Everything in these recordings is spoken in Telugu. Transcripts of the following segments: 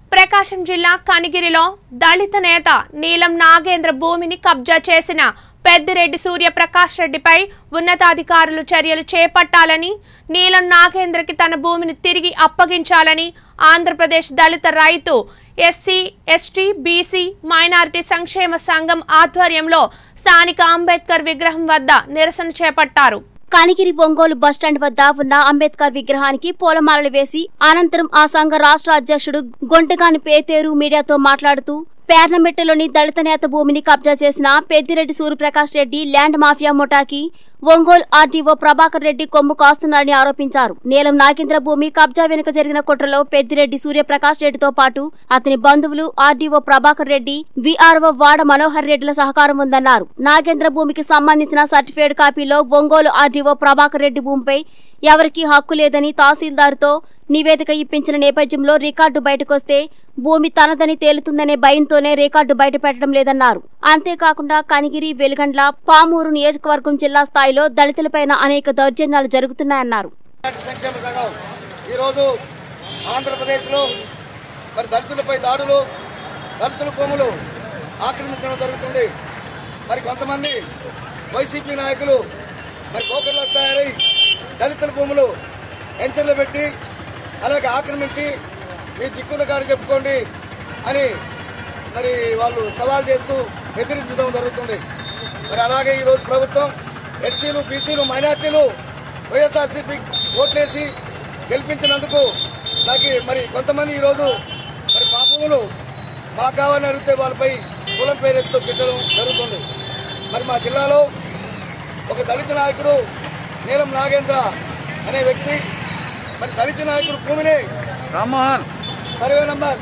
ప్రకాశం జిల్లా కనిగిరిలో దళిత నేత నీలం నాగేంద్ర భూమిని కబ్జా చేసిన పెద్దిరెడ్డి సూర్యప్రకాష్ రెడ్డిపై ఉన్నతాధికారులు చర్యలు చేపట్టాలని నీలం నాగేంద్రకి తన భూమిని తిరిగి అప్పగించాలని ఆంధ్రప్రదేశ్ దళిత రైతు ఎస్సీ ఎస్టీ బీసీ మైనారిటీ సంక్షేమ సంఘం ఆధ్వర్యంలో స్థానిక అంబేద్కర్ విగ్రహం వద్ద నిరసన చేపట్టారు కనిగిరి ఒంగోలు బస్టాండ్ వద్ద ఉన్న అంబేద్కర్ విగ్రహానికి పూలమాలలు వేసి అనంతరం ఆ సంఘ రాష్ట్ర అధ్యక్షుడు గొంటగాని పేతేరు మీడియాతో మాట్లాడుతూ పేర్నమెట్టలోని దళిత నేత భూమిని కబ్జా చేసిన పెద్దిరెడ్డి సూర్యప్రకాష్ రెడ్డి ల్యాండ్ మాఫియా ముఠాకి ఒంగోలు ఆర్డీఓ ప్రభాకర్ రెడ్డి కొమ్ము కాస్తున్నారని ఆరోపించారు నీలం నాగేంద్ర భూమి కబ్జా వెనుక జరిగిన కుట్రలో పెద్దిరెడ్డి సూర్యప్రకాష్ రెడ్డితో పాటు అతని బంధువులు ఆర్డీఓ ప్రభాకర్ రెడ్డి విఆర్ఓ వాడ మనోహర్ రెడ్డిల సహకారం ఉందన్నారు నాగేంద్ర భూమికి సంబంధించిన సర్టిఫికేట్ కాపీలో ఒంగోలు ఆర్డీఓ ప్రభాకర్ రెడ్డి భూమిపై ఎవరికీ హక్కు లేదని తహసీల్దార్తో నివేదిక ఇప్పించిన నేపథ్యంలో రికార్డు బయటకొస్తే భూమి తనదని తేలుతుందనే భయంతోనే రికార్డు బయట పెట్టడం లేదన్నారు అంతేకాకుండా కనిగిరి వెలుగండ్ల పామూరు నియోజకవర్గం జిల్లా స్థాయిలో దళితులపైన అనేక దౌర్జన్యాలు జరుగుతున్నాయన్నారు మైనార్టీ సంక్షేమ సంఘం ఈరోజు ఆంధ్రప్రదేశ్లో మరి దళితులపై దాడులు దళితుల భూములు ఆక్రమించడం జరుగుతుంది మరి కొంతమంది వైసీపీ నాయకులు మరి పోకర్లు తయారై దళితుల భూములు ఎంచర్లు పెట్టి అలాగే ఆక్రమించి మీ దిక్కున్న కాడ చెప్పుకోండి అని మరి వాళ్ళు సవాల్ చేస్తూ బెదిరించడం జరుగుతుంది మరి అలాగే ఈరోజు ప్రభుత్వం ఎస్సీలు బీసీలు మైనార్టీలు వైఎస్ఆర్సీపీ ఓట్లేసి గెలిపించినందుకు నాకు మరి కొంతమంది ఈరోజు మరి మా భూములు మాకు కావాలని అడిగితే వాళ్ళపై కులం పేరెత్తు తిట్టడం జరుగుతుంది మరి మా జిల్లాలో ఒక దళిత నాయకుడు నీలం నాగేంద్ర అనే వ్యక్తి మరి దళిత నాయకుడు భూమిని రామ్మోహన్ సర్వే నంబర్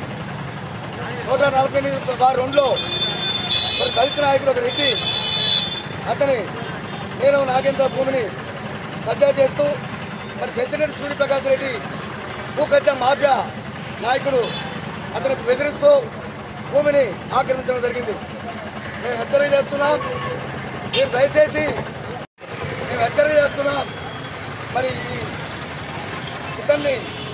నూట నలభై ఎనిమిది బార్ రెండులో మరి దళిత నాయకుడు ఒక రెడ్డి అతని నేను నాగేంద్ర భూమిని కబ్జా చేస్తూ మరి పెద్దిరెడ్డి సూర్యప్రకాష్ రెడ్డి భూ కబ్జా మాఫియా నాయకుడు అతనికి బెదిరిస్తూ భూమిని ఆక్రమించడం జరిగింది మేము హెచ్చరిక చేస్తున్నాం మీరు దయచేసి మేము హెచ్చరిక చేస్తున్నాం మరి ఈ ఇతన్ని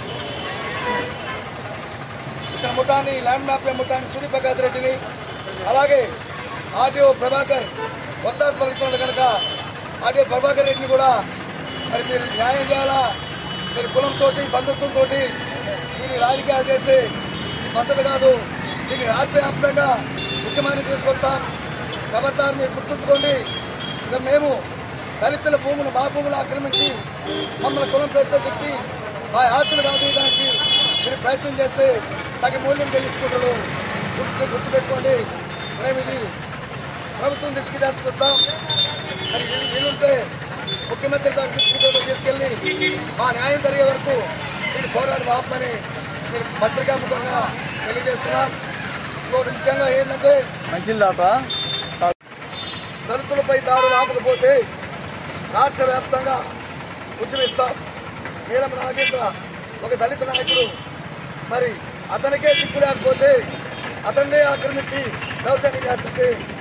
ఇతర ముఠాన్ని ల్యాండ్ మ్యాప్ల ముఠాన్ని సూర్యప్రకాష్ రెడ్డిని అలాగే ఆర్డీఓ ప్రభాకర్ వద్దాలు పలుకుతున్నాడు కనుక ఆర్డీఓ ప్రభాకర్ రెడ్డిని కూడా మరి మీరు న్యాయం చేయాలా మీరు కులంతో బంధుత్వంతో మీరు రాజకీయాలు చేస్తే ఇది పద్ధతి కాదు దీన్ని రాష్ట్ర వ్యాప్తంగా ముఖ్యమంత్రి తీసుకొస్తాం ఖబర్దారు మీరు గుర్తుంచుకోండి ఇక మేము దళితుల భూములు మా భూములు ఆక్రమించి మమ్మల్ని కులం పేరుతో చెప్పి మా ఆస్తులు కాదు దానికి మీరు ప్రయత్నం చేస్తే తగిన మూల్యం చెల్లించుకుంటారు గుర్తు గుర్తుపెట్టుకోండి మేము ఇది ప్రభుత్వం దృష్టికి తీసుకొస్తాం మరి వీలు- వీలుంటే ముఖ్యమంత్రి గారి దృష్టికి తీసుకెళ్లి మా న్యాయం జరిగే వరకు మీరు పోరాడు ఆపమని మీరు పత్రికాముఖంగా తెలియజేస్తున్నాం ఇంకోటి ముఖ్యంగా ఏంటంటే మంచిల్ దాత దళితులపై దాడులు ఆపకపోతే రాష్ట్ర వ్యాప్తంగా ఉద్యమిస్తాం నీలం నాగేంద్ర ఒక దళిత నాయకుడు మరి అతనికే దిక్కు లేకపోతే అతన్నే ఆక్రమించి దౌర్జన్యం చేస్తుంటే